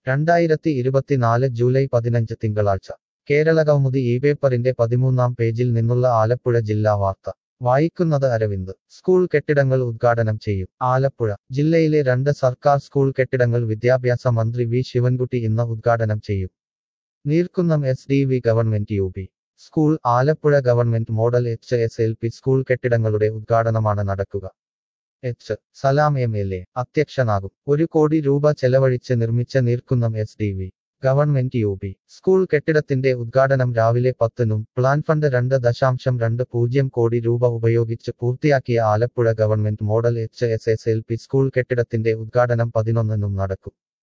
രണ്ടായിരത്തി ഇരുപത്തിനാല് ജൂലൈ പതിനഞ്ച് തിങ്കളാഴ്ച കേരള കൗമുദി ഈ പേപ്പറിന്റെ പതിമൂന്നാം പേജിൽ നിന്നുള്ള ആലപ്പുഴ ജില്ലാ വാർത്ത വായിക്കുന്നത് അരവിന്ദ് സ്കൂൾ കെട്ടിടങ്ങൾ ഉദ്ഘാടനം ചെയ്യും ആലപ്പുഴ ജില്ലയിലെ രണ്ട് സർക്കാർ സ്കൂൾ കെട്ടിടങ്ങൾ വിദ്യാഭ്യാസ മന്ത്രി വി ശിവൻകുട്ടി ഇന്ന് ഉദ്ഘാടനം ചെയ്യും Neerkunnam S D V government U P school Alappuzha government model H S L P school കെട്ടിടങ്ങളുടെ ഉദ്ഘാടനമാണ് നടക്കുക H Salam M L A അധ്യക്ഷനാകും ഒരു കോടി രൂപ ചെലവഴിച്ച് നിർമ്മിച്ച Neerkunnam S D V government U P school കെട്ടിടത്തിന്റെ ഉദ്ഘാടനം രാവിലെ പത്തിനും പ്ലാൻ ഫണ്ട് രണ്ട് ദശാംശം രണ്ട് പൂജ്യം കോടി രൂപ ഉപയോഗിച്ച് പൂർത്തിയാക്കിയ Alappuzha government model H S S L P school കെട്ടിടത്തിന്റെ ഉദ്ഘാടനം പതിനൊന്നിനും നടക്കും